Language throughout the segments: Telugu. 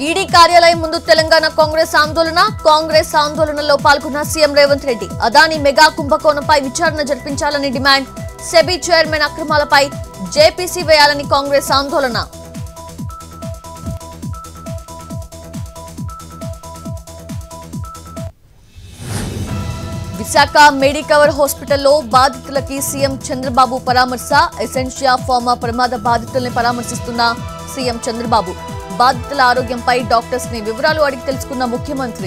ఈడీ కార్యాలయం ముందు తెలంగాణ కాంగ్రెస్ ఆందోళన కాంగ్రెస్ ఆందోళనలో పాల్గొన్న సీఎం రేవంత్ రెడ్డి అదాని మెగా కుంభకోణంపై విచారణ జరిపించాలని డిమాండ్ సెబీ చైర్మన్ అక్రమాలపై జేపీసీ వేయాలని కాంగ్రెస్ ఆందోళన విశాఖ మెడికవర్ హాస్పిటల్లో బాధితులకి సీఎం చంద్రబాబు పరామర్శ ఎసెన్షియా ఫార్మా ప్రమాద బాధితుల్ని పరామర్శిస్తున్న సీఎం చంద్రబాబు బాధితుల ఆరోగ్యంపై డాక్టర్స్ ని వివరాలు అడిగి తెలుసుకున్న ముఖ్యమంత్రి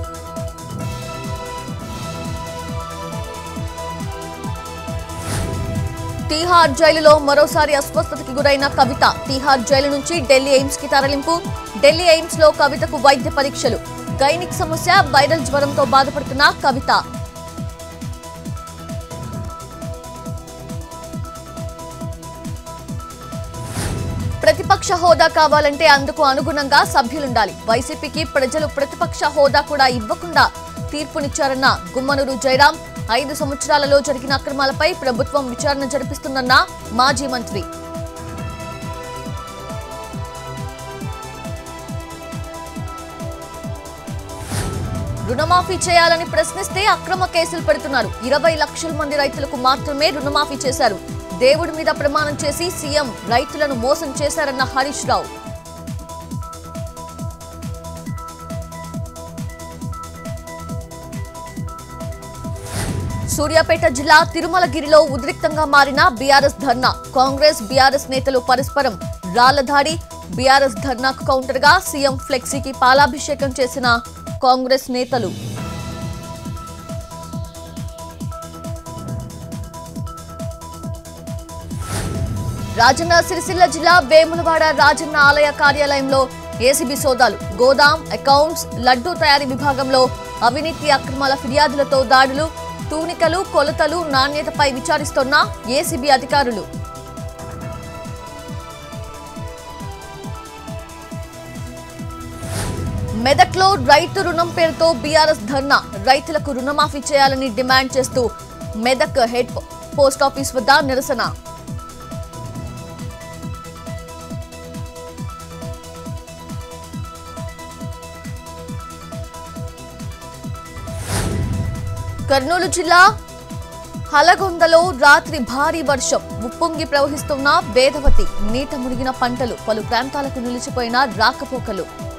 తీహార్ జైలులో మరోసారి అస్వస్థతకి గురైన కవిత తీహార్ జైలు నుంచి ఢిల్లీ ఎయిమ్స్ కి తరలింపు ఢిల్లీ ఎయిమ్స్ లో కవితకు వైద్య పరీక్షలు గైనిక్ సమస్య వైరల్ జ్వరంతో బాధపడుతున్న కవిత ప్రతిపక్ష హోదా కావాలంటే అందుకు అనుగుణంగా సభ్యులుండాలి వైసీపీకి ప్రజలు ప్రతిపక్ష హోదా కూడా ఇవ్వకుండా తీర్పునిచ్చారన్న గుమ్మనూరు జయరాం ఐదు సంవత్సరాలలో జరిగిన అక్రమాలపై ప్రభుత్వం విచారణ జరిపిస్తుందన్న మాజీ మంత్రి రుణమాఫీ చేయాలని ప్రశ్నిస్తే అక్రమ కేసులు పెడుతున్నారు ఇరవై లక్షల మంది రైతులకు మాత్రమే రుణమాఫీ చేశారు దేవుడి మీద ప్రమాణం చేసి సీఎం రైతులను మోసం చేశారన్న హరీష్ రావు సూర్యాపేట జిల్లా తిరుమలగిరిలో ఉద్రిక్తంగా మారిన బీఆర్ఎస్ ధర్నా కాంగ్రెస్ బీఆర్ఎస్ నేతలు పరస్పరం రాళ్లదాడి బీఆర్ఎస్ ధర్నాకు కౌంటర్ గా సీఎం ఫ్లెక్సీకి పాలాభిషేకం చేసిన కాంగ్రెస్ నేతలు రాజన్న సిరిసిల్ల జిల్లా వేములవాడ రాజన్న ఆలయ కార్యాలయంలో ఏసీబీ సోదాలు గోదాం అకౌంట్స్ లడ్డూ తయారీ విభాగంలో అవినీతి అక్రమాల ఫిర్యాదులతో దాడులు తూనికలు కొలతలు నాణ్యతపై విచారిస్తోన్న ఏసీబీ అధికారులు మెదక్లో రైతు రుణం పేరుతో బీఆర్ఎస్ ధర్నా రైతులకు రుణమాఫీ చేయాలని డిమాండ్ చేస్తూ మెదక్ హెడ్ పోస్ట్ ఆఫీస్ వద్ద నిరసన కర్నూలు జిల్లా హలగొందలో రాత్రి భారీ వర్షం ఉప్పొంగి ప్రవహిస్తున్న వేదవతి నీట మునిగిన పంటలు పలు ప్రాంతాలకు నిలిచిపోయిన రాకపోకలు